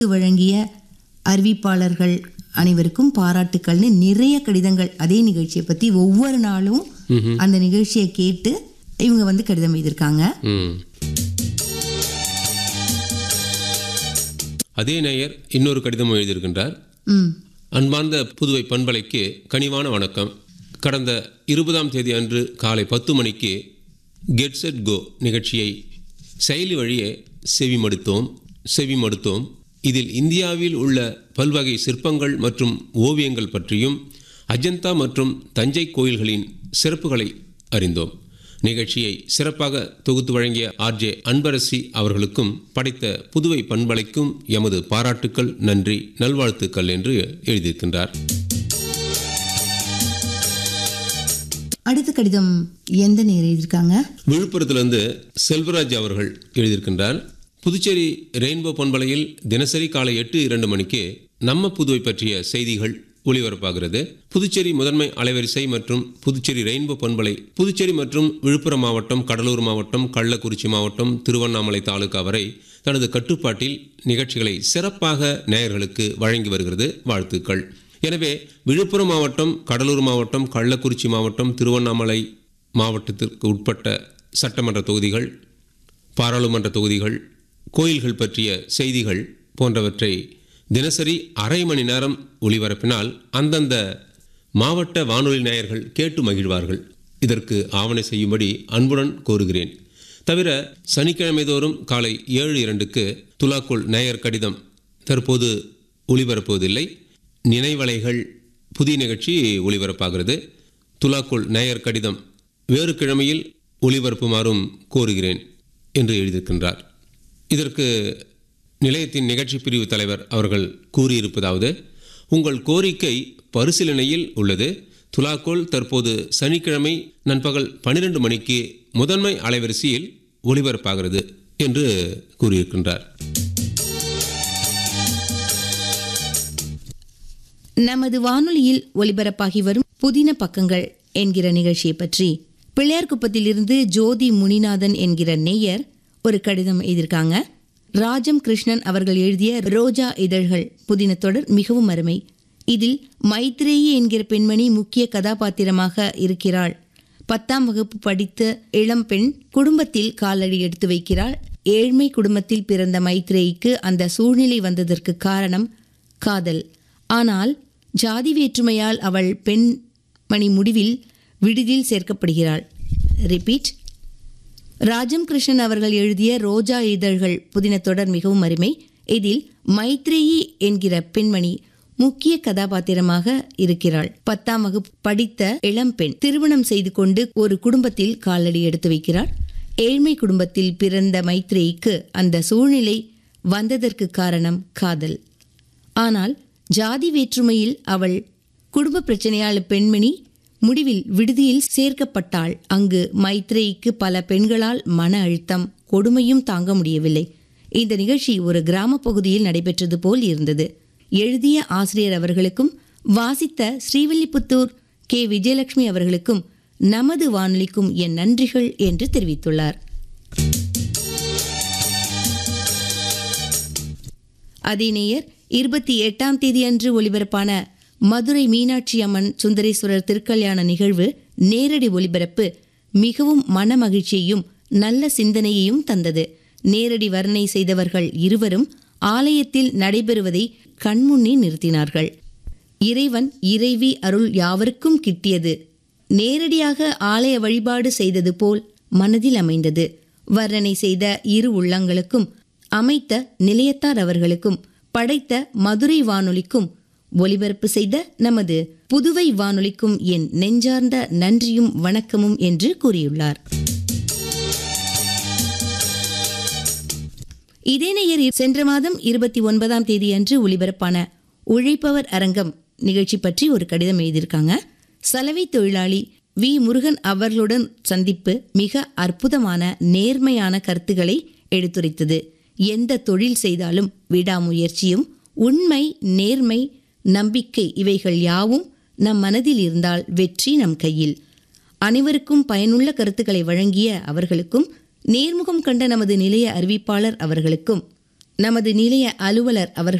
வழங்கிய அறிவிப்பாளர்கள் அனைவருக்கும் பாராட்டுக்கள்னு நிறைய கடிதங்கள் அதே நிகழ்ச்சியை பற்றி ஒவ்வொரு நாளும் அந்த நிகழ்ச்சியை கேட்டு இவங்க வந்து கடிதம் எழுதியிருக்காங்க ம் அதே நேயர் இன்னொரு கடிதம் எழுதியிருக்கின்றார் ம் அன்பார்ந்த புதுவை பண்பலைக்கு கனிவான வணக்கம் கடந்த இருபதாம் தேதி அன்று காலை பத்து மணிக்கு கெட் செட் கோ நிகழ்ச்சியை செயலி வழியே செவிமடுத்தோம் செவிமடுத்தோம் இதில் இந்தியாவில் உள்ள பல்வகை சிற்பங்கள் மற்றும் ஓவியங்கள் பற்றியும் அஜந்தா மற்றும் தஞ்சை கோயில்களின் சிறப்புகளை அறிந்தோம் நிகழ்ச்சியை சிறப்பாக தொகுத்து வழங்கிய ஆர்ஜே அன்பரசி அவர்களுக்கும் படைத்த புதுவை பண்பலைக்கும் எமது பாராட்டுக்கள் நன்றி நல்வாழ்த்துக்கள் என்று எழுதியிருக்கின்றார் அடுத்த கடிதம் எந்த நேரம் எழுதியிருக்காங்க விழுப்புரத்திலிருந்து செல்வராஜ் அவர்கள் எழுதியிருக்கின்றார் புதுச்சேரி ரெயின்போ பண்பலையில் தினசரி காலை எட்டு இரண்டு மணிக்கு நம்ம புதுவை பற்றிய செய்திகள் ஒளிபரப்பாகிறது புதுச்சேரி முதன்மை அலைவரிசை மற்றும் புதுச்சேரி ரெயின்போ பண்பலை புதுச்சேரி மற்றும் விழுப்புரம் மாவட்டம் கடலூர் மாவட்டம் கள்ளக்குறிச்சி மாவட்டம் திருவண்ணாமலை தாலுகா வரை தனது கட்டுப்பாட்டில் நிகழ்ச்சிகளை சிறப்பாக நேயர்களுக்கு வழங்கி வருகிறது வாழ்த்துக்கள் எனவே விழுப்புரம் மாவட்டம் கடலூர் மாவட்டம் கள்ளக்குறிச்சி மாவட்டம் திருவண்ணாமலை மாவட்டத்திற்கு உட்பட்ட சட்டமன்ற தொகுதிகள் பாராளுமன்ற தொகுதிகள் கோயில்கள் பற்றிய செய்திகள் போன்றவற்றை தினசரி அரை மணி நேரம் ஒளிபரப்பினால் அந்தந்த மாவட்ட வானொலி நேயர்கள் கேட்டு மகிழ்வார்கள் இதற்கு ஆவணை செய்யும்படி அன்புடன் கோருகிறேன் தவிர சனிக்கிழமை தோறும் காலை ஏழு இரண்டுக்கு துலாக்குள் நேயர் கடிதம் தற்போது ஒளிபரப்புவதில்லை நினைவலைகள் புதிய நிகழ்ச்சி ஒளிபரப்பாகிறது துலாக்குள் நேயர் கடிதம் வேறு கிழமையில் ஒளிபரப்புமாறும் கோருகிறேன் என்று எழுதியிருக்கின்றார் இதற்கு நிலையத்தின் நிகழ்ச்சி பிரிவு தலைவர் அவர்கள் கூறியிருப்பதாவது உங்கள் கோரிக்கை பரிசீலனையில் உள்ளது துலாக்கோல் தற்போது சனிக்கிழமை நண்பகல் பன்னிரண்டு மணிக்கு முதன்மை அலைவரிசையில் ஒளிபரப்பாகிறது என்று கூறியிருக்கின்றார் நமது வானொலியில் ஒலிபரப்பாகி வரும் புதின பக்கங்கள் என்கிற நிகழ்ச்சியை பற்றி பிள்ளையார்குப்பத்திலிருந்து ஜோதி முனிநாதன் என்கிற நேயர் ஒரு கடிதம் எழுதியிருக்காங்க ராஜம் கிருஷ்ணன் அவர்கள் எழுதிய ரோஜா இதழ்கள் புதின தொடர் மிகவும் அருமை இதில் மைத்ரேயி என்கிற பெண்மணி முக்கிய கதாபாத்திரமாக இருக்கிறாள் பத்தாம் வகுப்பு படித்த இளம்பெண் குடும்பத்தில் காலடி எடுத்து வைக்கிறாள் ஏழ்மை குடும்பத்தில் பிறந்த மைத்ரேயிக்கு அந்த சூழ்நிலை வந்ததற்கு காரணம் காதல் ஆனால் ஜாதி வேற்றுமையால் அவள் பெண் மணி முடிவில் விடுதியில் சேர்க்கப்படுகிறாள் ரிப்பீட் ராஜம் கிருஷ்ணன் அவர்கள் எழுதிய ரோஜா இதழ்கள் புதின தொடர் மிகவும் அருமை இதில் மைத்ரேயி என்கிற பெண்மணி முக்கிய கதாபாத்திரமாக இருக்கிறாள் பத்தாம் வகுப்பு படித்த இளம்பெண் திருமணம் செய்து கொண்டு ஒரு குடும்பத்தில் காலடி எடுத்து வைக்கிறாள் ஏழ்மை குடும்பத்தில் பிறந்த மைத்ரேயிக்கு அந்த சூழ்நிலை வந்ததற்கு காரணம் காதல் ஆனால் ஜாதி வேற்றுமையில் அவள் குடும்ப பிரச்சனையால் பெண்மணி முடிவில் விடுதியில் சேர்க்கப்பட்டாள் அங்கு மைத்ரேயிக்கு பல பெண்களால் மன அழுத்தம் கொடுமையும் தாங்க முடியவில்லை இந்த நிகழ்ச்சி ஒரு கிராம பகுதியில் நடைபெற்றது போல் இருந்தது எழுதிய ஆசிரியர் அவர்களுக்கும் வாசித்த ஸ்ரீவில்லிபுத்தூர் கே விஜயலட்சுமி அவர்களுக்கும் நமது வானொலிக்கும் என் நன்றிகள் என்று தெரிவித்துள்ளார் அதே நேயர் இருபத்தி எட்டாம் தேதி அன்று ஒலிபரப்பான மதுரை மீனாட்சி அம்மன் சுந்தரேஸ்வரர் திருக்கல்யாண நிகழ்வு நேரடி ஒலிபரப்பு மிகவும் மனமகிழ்ச்சியையும் நல்ல சிந்தனையையும் தந்தது நேரடி வர்ணனை செய்தவர்கள் இருவரும் ஆலயத்தில் நடைபெறுவதை கண்முன்னே நிறுத்தினார்கள் இறைவன் இறைவி அருள் யாவருக்கும் கிட்டியது நேரடியாக ஆலய வழிபாடு செய்தது போல் மனதில் அமைந்தது வர்ணனை செய்த இரு உள்ளங்களுக்கும் அமைத்த நிலையத்தார் அவர்களுக்கும் படைத்த மதுரை வானொலிக்கும் ஒலிபரப்பு செய்த நமது புதுவை வானொலிக்கும் என் நெஞ்சார்ந்த நன்றியும் வணக்கமும் என்று கூறியுள்ளார் இதே நேயர் சென்ற மாதம் இருபத்தி ஒன்பதாம் தேதி அன்று ஒலிபரப்பான உழைப்பவர் அரங்கம் நிகழ்ச்சி பற்றி ஒரு கடிதம் எழுதியிருக்காங்க சலவை தொழிலாளி வி முருகன் அவர்களுடன் சந்திப்பு மிக அற்புதமான நேர்மையான கருத்துக்களை எடுத்துரைத்தது எந்த தொழில் செய்தாலும் விடாமுயற்சியும் உண்மை நேர்மை நம்பிக்கை இவைகள் யாவும் நம் மனதில் இருந்தால் வெற்றி நம் கையில் அனைவருக்கும் பயனுள்ள கருத்துக்களை வழங்கிய அவர்களுக்கும் நேர்முகம் கண்ட நமது நிலைய அறிவிப்பாளர் அவர்களுக்கும் நமது நிலைய அலுவலர் அவர்கள்